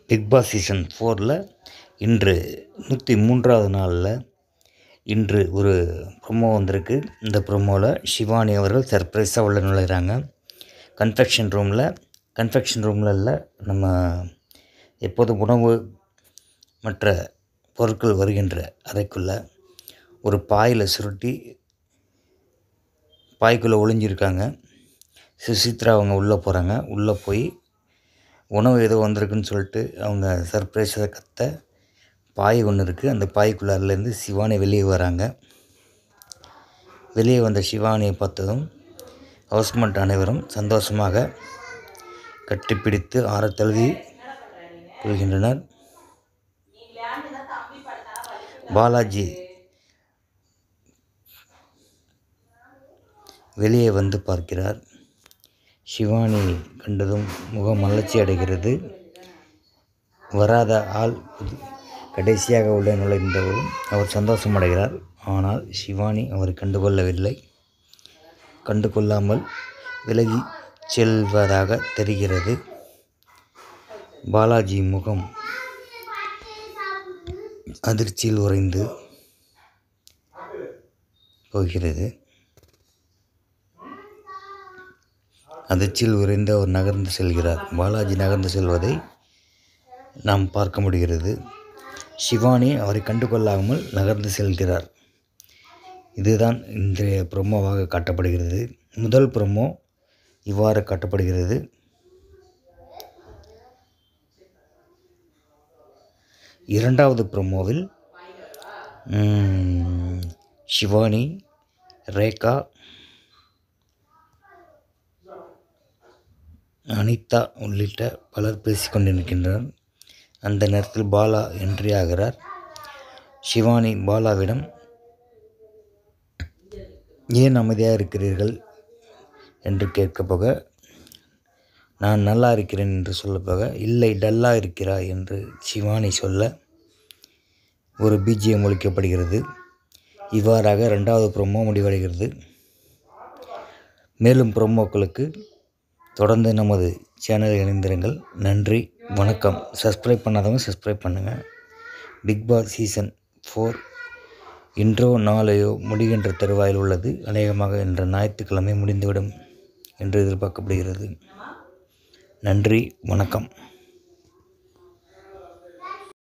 big Boss season ஃபோரில் இன்று நூற்றி மூன்றாவது நாளில் இன்று ஒரு ப்ரொமோ வந்திருக்கு இந்த ப்ரொமோவில் ஷிவானி அவர்கள் சர்ப்ரைஸாக உள்ள நுழைகிறாங்க கன்ஃபெக்ஷன் ரூமில் கன்ஃபெக்ஷன் ரூமில் இல்லை நம்ம எப்போதும் உணவு மற்ற பொருட்கள் வருகின்ற அறைக்குள்ளே ஒரு பாயில் சுருட்டி பாய்க்குள்ளே ஒளிஞ்சிருக்காங்க சுசித்ரா அவங்க உள்ளே போகிறாங்க உள்ளே போய் உணவு ஏதோ வந்திருக்குன்னு சொல்லிட்டு அவங்க சர்ப்ரைஸாக கத்த பாய் ஒன்று இருக்குது அந்த பாய்க்குள்ளாரிலேருந்து சிவானி வெளியே வராங்க வெளியே வந்த சிவானியை பார்த்ததும் ஹவுஸ்மெண்ட் அனைவரும் சந்தோஷமாக கட்டிப்பிடித்து ஆற தழுவி கொள்கின்றனர் பாலாஜி வெளியே வந்து பார்க்கிறார் சிவானி கண்டதும் முகம் மலர்ச்சி அடைகிறது வராத ஆள் புது- கடைசியாக உள்ள நுழைந்தவரும் அவர் சந்தோஷமடைகிறார் ஆனால் சிவானி அவரை கண்டுகொள்ளவில்லை கண்டுகொள்ளாமல் விலகி செல்வதாக தெரிகிறது பாலாஜி முகம் அதிர்ச்சியில் உறைந்து போகிறது அதிர்ச்சியில் உறைந்து அவர் நகர்ந்து செல்கிறார் பாலாஜி நகர்ந்து செல்வதை நாம் பார்க்க முடிகிறது சிவானி அவரை கண்டுகொள்ளாமல் நகர்ந்து செல்கிறார் இதுதான் இன்றைய ப்ரொமோவாக காட்டப்படுகிறது முதல் ப்ரொமோ இவ்வாறு காட்டப்படுகிறது இரண்டாவது ப்ரொமோவில் ம், சிவானி ரேகா அனிதா உள்ளிட்ட பலர் பேசிக்கொண்டிருக்கின்றனர் அந்த நேரத்தில் பாலா என்ட்ரி ஆகிறார் சிவானி பாலாவிடம் ஏன் அமைதியாக இருக்கிறீர்கள் என்று கேட்கப் போக நான் நல்லா இருக்கிறேன் என்று சொல்லப் போக இல்லை டல்லாக இருக்கிறாய் என்று சிவானி சொல்ல ஒரு பிஜிஎம் ஒழிக்கப்படுகிறது இவ்வாறாக ரெண்டாவது ப்ரோமோ முடிவடைகிறது மேலும் ப்ரோமோக்களுக்கு தொடர்ந்து நமது சேனலில் இணைந்திருங்கள் நன்றி வணக்கம் சப்ஸ்கிரைப் பண்ணாதவங்க சப்ஸ்கிரைப் பண்ணுங்கள் பிக் பாஸ் சீசன் ஃபோர் இன்றோ நாளையோ முடிகின்ற தருவாயில் உள்ளது அநேகமாக இன்று ஞாயிற்றுக்கிழமை முடிந்துவிடும் என்று எதிர்பார்க்கப்படுகிறது நன்றி வணக்கம்